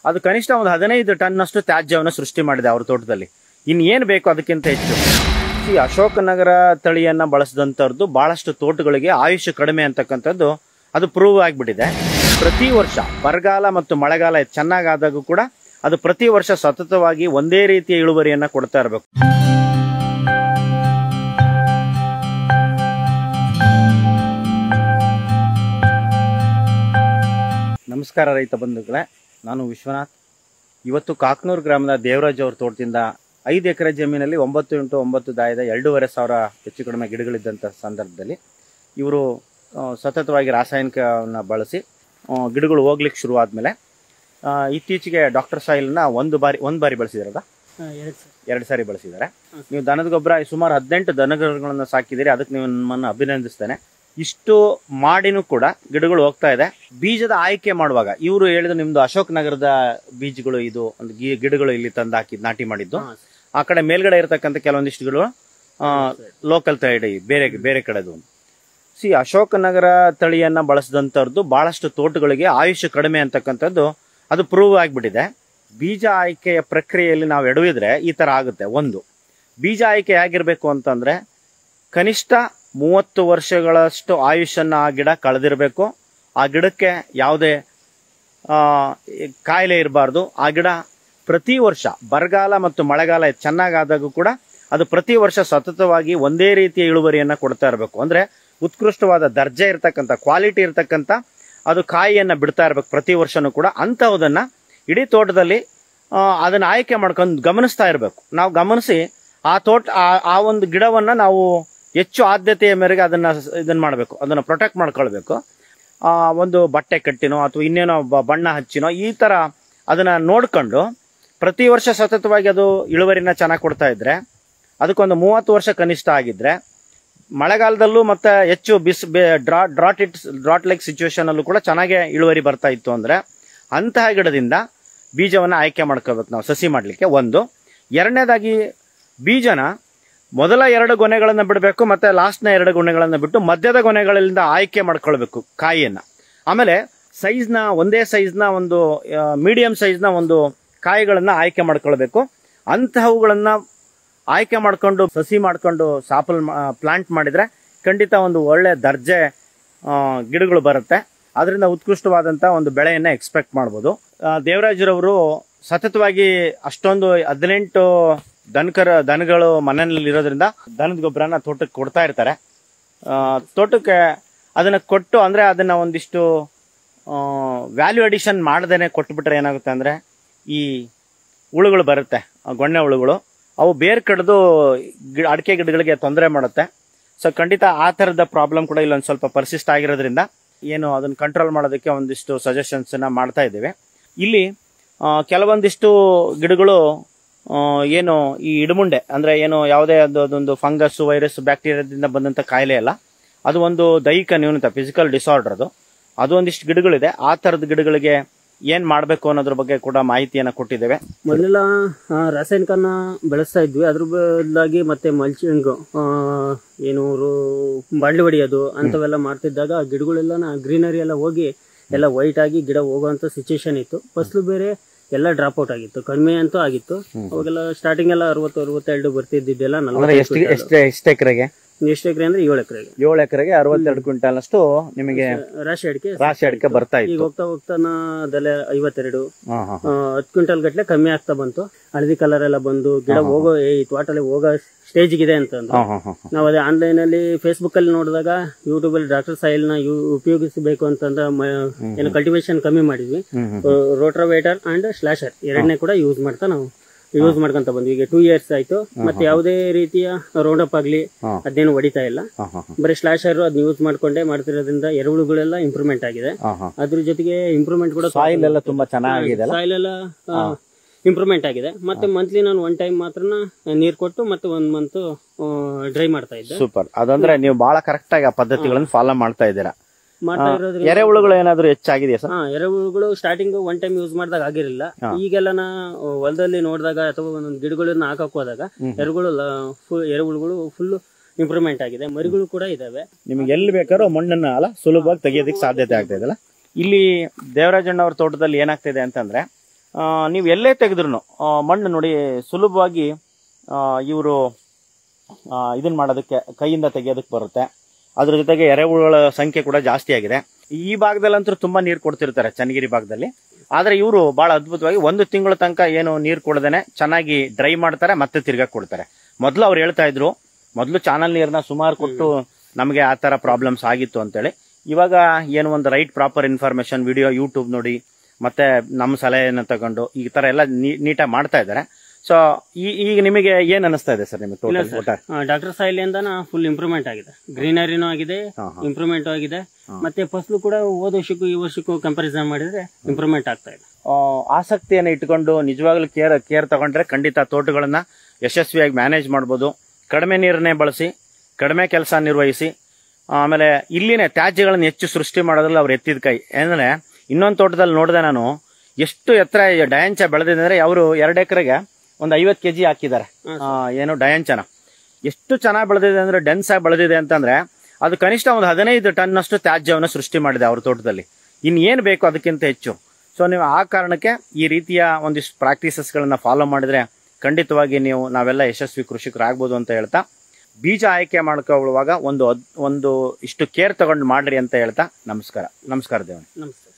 ಅದು ಕನಿಷ್ಠ ಒಂದು ಹದಿನೈದು ಟನ್ನಷ್ಟು ತ್ಯಾಜ್ಯವನ್ನು ಸೃಷ್ಟಿ ಮಾಡಿದೆ ಅವ್ರ ತೋಟದಲ್ಲಿ ಇನ್ನು ಏನು ಬೇಕು ಅದಕ್ಕಿಂತ ಹೆಚ್ಚು ಈ ಅಶೋಕನಗರ ತಳಿಯನ್ನ ಬಳಸಿದಂಥದ್ದು ಬಹಳಷ್ಟು ತೋಟಗಳಿಗೆ ಆಯುಷ್ಯ ಕಡಿಮೆ ಅಂತಕ್ಕಂಥದ್ದು ಅದು ಪ್ರೂವ್ ಆಗಿಬಿಟ್ಟಿದೆ ಪ್ರತಿ ವರ್ಷ ಬರಗಾಲ ಮತ್ತು ಮಳೆಗಾಲ ಚೆನ್ನಾಗಾದಾಗೂ ಕೂಡ ಅದು ಪ್ರತಿ ವರ್ಷ ಸತತವಾಗಿ ಒಂದೇ ರೀತಿಯ ಇಳುವರಿಯನ್ನ ಕೊಡ್ತಾ ಇರಬೇಕು ನಮಸ್ಕಾರ ರೈತ ಬಂಧುಗಳೇ ನಾನು ವಿಶ್ವನಾಥ್ ಇವತ್ತು ಕಾಕ್ನೂರು ಗ್ರಾಮದ ದೇವರಾಜ್ ಅವ್ರ ತೋಟದಿಂದ ಐದು ಎಕರೆ ಜಮೀನಲ್ಲಿ ಒಂಬತ್ತು ಇಂಟು ಒಂಬತ್ತು ದಾಯದ ಎರಡೂವರೆ ಸಾವಿರ ಹೆಚ್ಚು ಕಡಿಮೆ ಗಿಡಗಳಿದ್ದಂಥ ಸಂದರ್ಭದಲ್ಲಿ ಇವರು ಆ, ಸತತವಾಗಿ ರಾಸಾಯನಿಕವನ್ನು ಬಳಸಿ ಆ, ಗಿಡಗಳು ಹೋಗ್ಲಿಕ್ಕೆ ಶುರು ಆದಮೇಲೆ ಇತ್ತೀಚೆಗೆ ಡಾಕ್ಟರ್ ಸಾಯಿಲ್ನ ಒಂದು ಬಾರಿ ಒಂದು ಬಾರಿ ಬಳಸಿದಾರದ ಎರಡು ಸರ್ ಎರಡು ಸಾರಿ ಬಳಸಿದ್ದಾರೆ ನೀವು ದನದ ಗೊಬ್ಬರ ಸುಮಾರು ಹದಿನೆಂಟು ದನಗಳನ್ನು ಸಾಕಿದ್ದೀರಿ ಅದಕ್ಕೆ ನೀವು ನಮ್ಮನ್ನು ಅಭಿನಂದಿಸ್ತೇನೆ ಇಷ್ಟು ಮಾಡಿನೂ ಕೂಡ ಗಿಡಗಳು ಹೋಗ್ತಾ ಇದೆ ಬೀಜದ ಆಯ್ಕೆ ಮಾಡುವಾಗ ಇವರು ಹೇಳಿದ್ರು ನಿಮ್ದು ಅಶೋಕ್ ನಗರದ ಬೀಜಗಳು ಇದು ಒಂದು ಗಿ- ಗಿಡಗಳು ಇಲ್ಲಿ ತಂದು ಹಾಕಿ ನಾಟಿ ಮಾಡಿದ್ದು ಹಾಂ ಸರ್ ಆ ಕಡೆ ಮೇಲ್ಗಡೆ ಇರತಕ್ಕಂಥ ಕೆಲವೊಂದಿಷ್ಟು ಗಿಡಗಳು ಲೋಕಲ್ ತಳಿ ಬೇರೆ ಬೇರೆ ಕಡೆದು ಸಿ ಅಶೋಕನಗರ ತಳಿಯನ್ನ ಬಳಸಿದಂಥದ್ದು ಬಹಳಷ್ಟು ತೋಟಗಳಿಗೆ ಆಯುಷ್ಯ ಕಡಿಮೆ ಅಂತಕ್ಕಂಥದ್ದು ಅದು ಪ್ರೂವ್ ಆಗಿಬಿಟ್ಟಿದೆ ಬೀಜ ಆಯ್ಕೆಯ ಪ್ರಕ್ರಿಯೆಯಲ್ಲಿ ನಾವು ಎಡವಿದ್ರೆ ಈ ತರ ಆಗುತ್ತೆ ಒಂದು ಬೀಜ ಆಯ್ಕೆ ಹೇಗಿರ್ಬೇಕು ಅಂತಂದ್ರೆ ಕನಿಷ್ಠ ಮೂವತ್ತು ವರ್ಷಗಳಷ್ಟು ಆಯುಷನ್ನ ಆ ಗಿಡ ಕಳೆದಿರಬೇಕು ಆ ಗಿಡಕ್ಕೆ ಯಾವುದೇ ಆ, ಈ ಕಾಯಿಲೆ ಇರಬಾರ್ದು ಆ ಗಿಡ ಪ್ರತಿ ವರ್ಷ ಬರಗಾಲ ಮತ್ತು ಮಳೆಗಾಲ ಚೆನ್ನಾಗಾದಾಗೂ ಕೂಡ ಅದು ಪ್ರತಿ ವರ್ಷ ಸತತವಾಗಿ ಒಂದೇ ರೀತಿಯ ಇಳುವರಿಯನ್ನ ಕೊಡ್ತಾ ಇರಬೇಕು ಅಂದ್ರೆ ಉತ್ಕೃಷ್ಟವಾದ ದರ್ಜೆ ಇರತಕ್ಕಂಥ ಕ್ವಾಲಿಟಿ ಇರತಕ್ಕಂಥ ಅದು ಕಾಯಿಯನ್ನ ಬಿಡ್ತಾ ಇರ್ಬೇಕು ಪ್ರತಿ ವರ್ಷನೂ ಕೂಡ ಅಂಥವುದನ್ನ ಇಡೀ ತೋಟದಲ್ಲಿ ಆ, ಅದನ್ನ ಆಯ್ಕೆ ಮಾಡ್ಕೊಂಡು ಗಮನಿಸ್ತಾ ಇರಬೇಕು ನಾವು ಗಮನಿಸಿ ಆ ತೋಟ ಆ- ಆ ಒಂದು ಗಿಡವನ್ನ ನಾವು ಹೆಚ್ಚು ಆದ್ಯತೆಯ ಮೇರೆಗೆ ಅದನ್ನ ಸ- ಇದನ್ನ ಮಾಡಬೇಕು ಅದನ್ನ ಪ್ರೊಟೆಕ್ಟ್ ಮಾಡ್ಕೊಳ್ಬೇಕು ಆ, ಒಂದು ಬಟ್ಟೆ ಕಟ್ಟಿನೋ ಅಥವಾ ಇನ್ನೇನೋ ಬ- ಬಣ್ಣ ಹಚ್ಚಿನೋ ಈ ತರ ಅದನ್ನ ನೋಡ್ಕೊಂಡು ಪ್ರತಿ ವರ್ಷ ಸತತವಾಗಿ ಅದು ಇಳುವರಿನ ಚೆನ್ನಾಗಿ ಕೊಡ್ತಾ ಇದ್ರೆ ಅದಕ್ಕೊಂದು ಮೂವತ್ತು ವರ್ಷ ಕನಿಷ್ಠ ಆಗಿದ್ರೆ ಮಳೆಗಾಲದಲ್ಲೂ ಮತ್ತೆ ಹೆಚ್ಚು ಬಿಸ್ drought drought it drought like situation ಅಲ್ಲೂ ಕೂಡ ಚೆನ್ನಾಗೆ ಇಳುವರಿ ಬರ್ತಾ ಇತ್ತು ಅಂದ್ರೆ ಅಂತಹ ಗಿಡದಿಂದ ಬೀಜವನ್ನ ಆಯ್ಕೆ ಮಾಡ್ಕೋಬೇಕು ನಾವು ಸಸಿ ಮಾಡಲಿಕ್ಕೆ ಒಂದು ಎರಡನೇದಾಗಿ ಬೀಜನ ಮೊದಲ ಎರಡು ಗೊನೆಗಳನ್ನ ಬಿಡಬೇಕು ಮತ್ತೆ ಲಾಸ್ಟ್ನ ಎರಡು ಗೊನೆಗಳನ್ನ ಬಿಟ್ಟು ಮಧ್ಯದ ಗೊನೆಗಳಿಂದ ಆಯ್ಕೆ ಮಾಡ್ಕೊಳ್ಬೇಕು ಕಾಯಿಯನ್ನ ಆಮೇಲೆ ಸೈಜ್ನ ಒಂದೇ ಸೈಜ್ನ ಒಂದು ಮೀಡಿಯಂ ಸೈಜ್ನ ಒಂದು ಕಾಯಿಗಳನ್ನ ಆಯ್ಕೆ ಮಾಡ್ಕೊಳ್ಬೇಕು ಅಂತಹವುಗಳನ್ನ ಆಯ್ಕೆ ಮಾಡ್ಕೊಂಡು ಸಸಿ ಮಾಡ್ಕೊಂಡು ಸಾಪಲ್ ಪ್ಲಾಂಟ್ ಮಾಡಿದ್ರೆ ಖಂಡಿತ ಒಂದು ಒಳ್ಳೆ ದರ್ಜೆ ಆ, ಗಿಡಗಳು ಬರುತ್ತೆ ಅದರಿಂದ ಉತ್ಕೃಷ್ಟವಾದಂತ ಒಂದು ಬೆಳೆಯನ್ನ ಎಕ್ಸ್ಪೆಕ್ಟ್ ಮಾಡ್ಬೋದು ಆ, ದೇವರಾಜರವರು ಸತತವಾಗಿ ಅಷ್ಟೊಂದು ಹದಿನೆಂಟು ದನಕರ ದನಗಳು ಮನೆಯಲ್ಲಿ ಇರೋದ್ರಿಂದ ದನದ ಗೊಬ್ಬರನ ತೋಟಕ್ಕೆ ಕೊಡ್ತಾ ಇರ್ತಾರೆ ಆ, ತೋಟಕ್ಕೆ ಅದನ್ನ ಕೊಟ್ಟು ಅಂದ್ರೆ ಅದನ್ನ ಒಂದಿಷ್ಟು ವ್ಯಾಲ್ಯೂ ಅಡಿಷನ್ ಮಾಡದೇನೆ ಕೊಟ್ಬಿಟ್ರೆ ಏನಾಗುತ್ತೆ ಅಂದ್ರೆ ಈ ಹುಳುಗಳು ಬರುತ್ತೆ ಆ ಗೊಣ್ಣೆ ಹುಳುಗಳು ಅವು ಬೇರ್ ಕಡ್ದು ಗಿ- ಅಡಿಕೆ ಗಿಡಗಳಿಗೆ ತೊಂದರೆ ಮಾಡುತ್ತೆ ಸೊ ಖಂಡಿತ ಆ ಥರದ ಪ್ರಾಬ್ಲಮ್ ಕೂಡ ಇಲ್ಲೊಂದು ಸ್ವಲ್ಪ ಪರ್ಸಿಸ್ಟ್ ಆಗಿರೋದ್ರಿಂದ ಏನು ಅದನ್ನ ಕಂಟ್ರೋಲ್ ಮಾಡೋದಕ್ಕೆ ಒಂದಿಷ್ಟು ಸಜೆಷನ್ಸ್ ಮಾಡ್ತಾ ಇದ್ದೇವೆ ಇಲ್ಲಿ ಆ, ಕೆಲವೊಂದಿಷ್ಟು ಗಿಡಗಳು ಆ, ಏನು ಈ ಇಡಮುಂಡೆ ಅಂದ್ರೆ ಏನು ಯಾವುದೇ ಒಂದು ಅದೊಂದು ಫಂಗಸ್ ವೈರಸ್ ಬ್ಯಾಕ್ಟೀರಿಯಾದಿಂದ ಬಂದಂತ ಕಾಯಿಲೆ ಅಲ್ಲ ಅದು ಒಂದು ದೈಹಿಕ ನ್ಯೂನತೆ ಫಿಸಿಕಲ್ ಡಿಸಾರ್ಡರ್ ಅದು ಅದು ಒಂದಿಷ್ಟು ಗಿಡಗಳಿದೆ ಆ ತರದ ಗಿಡಗಳಿಗೆ ಏನ್ ಮಾಡ್ಬೇಕು ಅನ್ನೋದ್ರ ಬಗ್ಗೆ ಕೂಡ ಮಾಹಿತಿಯನ್ನ ಕೊಟ್ಟಿದ್ದೇವೆ ಮೊದಲೆಲ್ಲ ಆ, ರಾಸಾಯನಿಕನ ಬೆಳೆಸ್ತಾ ಇದ್ವಿ ಅದ್ರ ಬದಲಾಗಿ ಮತ್ತೆ ಮಲ್ಚಿಂಗ್ ಏನು ರು- ಬಾಳ್ಳಿ ಹೊಡಿಯೋದು ಅಂತವೆಲ್ಲ ಮಾಡ್ತಿದ್ದಾಗ ಆ ಗಿಡಗಳೆಲ್ಲ ಗ್ರೀನರಿ ಎಲ್ಲ ಹೋಗಿ ಎಲ್ಲ ವೈಟ್ ಆಗಿ ಗಿಡ ಹೋಗುವಂತ ಸಿಚುಯೇಷನ್ ಇತ್ತು ಫಸ್ಲು ಬೇರೆ ಎಲ್ಲ ಡ್ರಾಪ್ ಔಟ್ ಆಗಿತ್ತು ಕಡಿಮೆ ಅಂತೂ ಆಗಿತ್ತು ಅವಾಗೆಲ್ಲ ಸ್ಟಾರ್ಟಿಂಗ್ ಎಲ್ಲ ಅರವತ್ತು ಅರವತ್ತೆರಡು ಬರ್ತಿದ್ದಿದ್ದೆಲ್ಲ ಅಂದ್ರೆ ಎಷ್ಟು ನಲವತ್ತು ಎಷ್ಟು ಎಷ್ಟು ಎಕರೆಗೆ ಎಷ್ಟು ಎಕರೆ ಅಂದ್ರೆ ಏಳು ಎಕರೆಗೆ ಏಳು ಎಕರೆಗೆ ಅರವತ್ತೆರಡು ಕ್ವಿಂಟಲ್ ಅಷ್ಟು ನಿಮಗೆ ರಾಶಿ ಅಡಿಕೆ ರಾಶಿ ಅಡಿಕೆ ಬರ್ತಾ ಈಗ ಇತ್ತು ಹೋಗ್ತಾ ಹೋಗ್ತಾನ ಅದೆಲ್ಲ ಐವತ್ತೆರಡು ಹಾ ಹಾ ಆ, ಹತ್ತು ಕ್ವಿಂಟಲ್ ಗಟ್ಲೆ ಕಮ್ಮಿ ಆಗ್ತಾ ಬಂತು ಹಳದಿ ಕಲರ್ ಎಲ್ಲ ಬಂದು ಗಿಡ ಹೋಗೋ ಏ, ಈ ತೋಟಲ್ಲಿ ಹೋಗೋ ಸ್ಟೇಜ್ ಇದೆ ಅಂತಂದ್ರು ಹಾ ಹಾ ಹಾ ಹಾ. ನಾವು ಅದೇ ಆನ್ಲೈನ್ ಅಲ್ಲಿ ಫೇಸ್ಬುಕ್ ಅಲ್ಲಿ ನೋಡಿದಾಗ ಯೂಟ್ಯೂಬ್ ಅಲ್ಲಿ ಡಾಕ್ಟರ್ ಸಾಯಿಲ್ ನ ಯು- ಉಪಯೋಗಿಸಬೇಕು ಅಂತಂದ್ರೆ ಮ- ಏನು ಕಲ್ಟಿವೇಶನ್ ಕಮ್ಮಿ ಮಾಡಿದ್ವಿ ಹ್ಮ್ ಹ್ಮ್ ರೋಟ್ರವೇಟರ್ ಅಂಡ್ ಸ್ಲಾಶರ್ ಎರಡನೇ ಕೂಡ ಯೂಸ್ ಮಾಡ್ತಾ ನಾವು ಯೂಸ್ ಮಾಡ್ಕೊಂತ ಬಂದ್ವಿ ಈಗ ಟೂ ಇಯರ್ಸ್ ಆಯ್ತು ಮತ್ತೆ ಯಾವುದೇ ರೀತಿಯ ರೌಂಡ್ ಅಪ್ ಆಗ್ಲಿ ಹಾ. ಅದೇನು ಹೊಡಿತಾ ಇಲ್ಲ ಹಾ ಹಾ ಹಾ. ಬರೀ ಸ್ಲಾಶರ್ ಅದನ್ನ ಯೂಸ್ ಮಾಡ್ಕೊಂಡೆ ಮಾಡ್ತಿರೋದ್ರಿಂದ ಎರೆಹುಳುಗಳೆಲ್ಲ ಇಂಪ್ರೂವ್ಮೆಂಟ್ ಆಗಿದೆ ಹಾ ಹಾ ಅದ್ರ ಜೊತೆಗೆ ಇಂಪ್ರೂವ್ಮೆಂಟ್ ಕೂಡ ಸಾಯಿಲ್ ಎಲ್ಲ ತುಂಬಾ ಚೆನ್ನಾಗಿದೆ ಅಲ್ಲ ಸಾಯಿಲ್ ಎಲ್ಲ ಇಂಪ್ರೂವ್ಮೆಂಟ್ ಆಗಿದೆ ಮತ್ತೆ ಮಂತ್ಲಿ ನಾನು ಒನ್ ಟೈಮ್ ಮಾತ್ರನ ನೀರ್ ಕೊಟ್ಟು ಮತ್ತೆ ಒಂದ್ ಮಂತ್ ಡ್ರೈ ಮಾಡ್ತಾ ಇದ್ದೆ ಸೂಪರ್ ಅದಂದ್ರೆ ನೀವು ಬಹಳ ಕರೆಕ್ಟ್ ಆಗಿ ಆ ಪದ್ಧತಿಗಳನ್ನು ಫಾಲೋ ಮಾಡ್ತಾ ಇದ್ದೀರಾ ಮಾಡ್ತಾ ಇರೋದ್ರಿಂದ ಎರೆಹುಳುಗಳು ಏನಾದ್ರು ಹೆಚ್ಚಾಗಿದೆಯಾ ಸರ್ ಹಾ ಎರೆಹುಳುಗಳು ಸ್ಟಾರ್ಟಿಂಗ್ ಒನ್ ಟೈಮ್ ಯೂಸ್ ಮಾಡಿದಾಗ ಆಗಿರಲಿಲ್ಲ ಈಗೆಲ್ಲ ನಾ ಹೊಲದಲ್ಲಿ ನೋಡಿದಾಗ ಅಥವಾ ಒಂದೊಂದು ಗಿಡಗಳನ್ನ ಹಾಕಕ್ ಹೋದಾಗ ಎರೆಹುಳು ಫುಲ್ ಎರೆಹುಳುಗಳು ಫುಲ್ ಇಂಪ್ರೂವ್ಮೆಂಟ್ ಆಗಿದೆ ಮರಿಗಳು ಕೂಡ ಇದಾವೆ ನಿಮ್ಗೆ ಎಲ್ಲಿ ಬೇಕಾದ್ರೂ ಮಣ್ಣನ್ನ ಅಲ್ಲ ಸುಲಭವಾಗಿ ತೆಗಿಯೋದಕ್ಕೆ ಸಾಧ್ಯತೆ ಆಗ್ತಾ ಇದೆಯಲ್ಲ ಇಲ್ಲಿ ದೇವರಾಜಣ್ಣ ಅವ್ರ ತೋಟದಲ್ಲಿ ಏನಾಗ್ತಿದೆ ಅಂತಂದ್ರೆ ನೀವು ಎಲ್ಲೇ ತೆಗೆದ್ರು ಮಣ್ಣು ನೋಡಿ ಸುಲಭವಾಗಿ ಇವರು ಇದನ್ನ ಮಾಡೋದಕ್ಕೆ ಕೈಯಿಂದ ತೆಗೆಯೋದಕ್ಕೆ ಬರುತ್ತೆ ಅದ್ರ ಜೊತೆಗೆ ಎರೆಹುಳುಗಳ ಸಂಖ್ಯೆ ಕೂಡ ಜಾಸ್ತಿ ಆಗಿದೆ ಈ ಭಾಗದಲ್ಲಂತೂ ತುಂಬಾ ನೀರು ಕೊಡ್ತಿರ್ತಾರೆ ಚನ್ನಗಿರಿ ಭಾಗದಲ್ಲಿ ಆದ್ರೆ ಇವರು ಬಹಳ ಅದ್ಭುತವಾಗಿ ಒಂದು ತಿಂಗಳ ತನಕ ಏನು ನೀರು ಕೊಡದೇನೆ ಚೆನ್ನಾಗಿ ಡ್ರೈ ಮಾಡ್ತಾರೆ ಮತ್ತೆ ತಿರ್ಗಾ ಕೊಡ್ತಾರೆ ಮೊದಲು ಅವ್ರು ಹೇಳ್ತಾ ಇದ್ರು ಮೊದಲು ಚಾನಲ್ ನೀರನ್ನ ಸುಮಾರು ಕೊಟ್ಟು ನಮಗೆ ಆ ತರ ಪ್ರಾಬ್ಲಮ್ಸ್ ಆಗಿತ್ತು ಅಂತೇಳಿ ಇವಾಗ ಏನು ಒಂದು right proper information video YouTube ನೋಡಿ ಮತ್ತೆ ನಮ್ಮ ಸಲಹೆಯನ್ನು ತಗೊಂಡು ಈ ತರ ಎಲ್ಲ ನೀಟಾಗಿ ಮಾಡ್ತಾ ಇದ್ದಾರೆ ಸೊ ಈಗ ನಿಮಗೆ ಏನ್ ಅನಿಸ್ತಾ ಇದೆ ಸರ್ ನಿಮಗೆ ಟೋಟಲ್ ಒಟ್ಟಾರೆ ಡಾಕ್ಟರ್ ಸಾಯಿಲಿಂದ ಫುಲ್ ಇಂಪ್ರೂವ್ಮೆಂಟ್ ಆಗಿದೆ ಗ್ರೀನರಿನೂ ಆಗಿದೆ ಹಾ, ಹಾ. ಇಂಪ್ರೂವ್ಮೆಂಟ್ ಆಗಿದೆ ಮತ್ತೆ ಫಸಲು ಕೂಡ ಹೋದ ವರ್ಷಕ್ಕೂ ಈ ವರ್ಷಕ್ಕೂ ಕಂಪಾರಿಸನ್ ಮಾಡಿದ್ರೆ ಇಂಪ್ರೂವ್ಮೆಂಟ್ ಆಗ್ತಾ ಇದೆ ಆ, ಆಸಕ್ತಿಯನ್ನು ಇಟ್ಕೊಂಡು ನಿಜವಾಗ್ಲೂ ಕೇರ್ ಕೇರ್ ತಗೊಂಡ್ರೆ ಖಂಡಿತ ತೋಟಗಳನ್ನ ಯಶಸ್ವಿಯಾಗಿ ಮ್ಯಾನೇಜ್ ಮಾಡ್ಬೋದು ಕಡಿಮೆ ನೀರನ್ನೇ ಬಳಸಿ ಕಡಿಮೆ ಕೆಲಸ ನಿರ್ವಹಿಸಿ ಆಮೇಲೆ ಇಲ್ಲಿನೇ ತ್ಯಾಜ್ಯಗಳನ್ನು ಹೆಚ್ಚು ಸೃಷ್ಟಿ ಮಾಡೋದ್ರಲ್ಲಿ ಅವ್ರು ಎತ್ತಿದ ಕೈ ಅಂದ್ರೆ ಇನ್ನೊಂದು ತೋಟದಲ್ಲಿ ನೋಡಿದೆ ನಾನು ಎಷ್ಟು ಎತ್ತರ ಡಯಾಂಚ ಬೆಳೆದಿದೆ ಅಂದ್ರೆ ಅವರು ಎರಡು ಎಕರೆಗೆ ಒಂದು ಐವತ್ತು ಕೆಜಿ ಹಾಕಿದ್ದಾರೆ ಆ, ಏನು ಡಯಾಂಚನ ಎಷ್ಟು ಚೆನ್ನಾಗಿ ಬೆಳೆದಿದೆ ಅಂದ್ರೆ ಡೆನ್ಸ್ ಆಗಿ ಬೆಳೆದಿದೆ ಅಂತಂದ್ರೆ ಅದು ಕನಿಷ್ಠ ಒಂದು ಹದಿನೈದು ಟನ್ ಅಷ್ಟು ತ್ಯಾಜ್ಯವನ್ನು ಸೃಷ್ಟಿ ಮಾಡಿದೆ ಅವ್ರ ತೋಟದಲ್ಲಿ ಇನ್ ಏನ್ ಬೇಕು ಅದಕ್ಕಿಂತ ಹೆಚ್ಚು ಸೊ ನೀವು ಆ ಕಾರಣಕ್ಕೆ ಈ ರೀತಿಯ ಒಂದಿಷ್ಟು ಪ್ರಾಕ್ಟೀಸಸ್ಗಳನ್ನ ಫಾಲೋ ಮಾಡಿದ್ರೆ ಖಂಡಿತವಾಗಿ ನೀವು ನಾವೆಲ್ಲ ಯಶಸ್ವಿ ಕೃಷಿಕರಾಗ್ಬೋದು ಅಂತ ಹೇಳ್ತಾ ಬೀಜ ಆಯ್ಕೆ ಮಾಡ್ಕೊಳ್ಳುವಾಗ ಒಂದು ಅದ್- ಒಂದು ಇಷ್ಟು ಕೇರ್ ತಗೊಂಡು ಮಾಡ್ರಿ ಅಂತ ಹೇಳ್ತಾ ನಮಸ್ಕಾರ ನಮಸ್ಕಾರ ದೇವನ್ ನಮಸ್ತೆ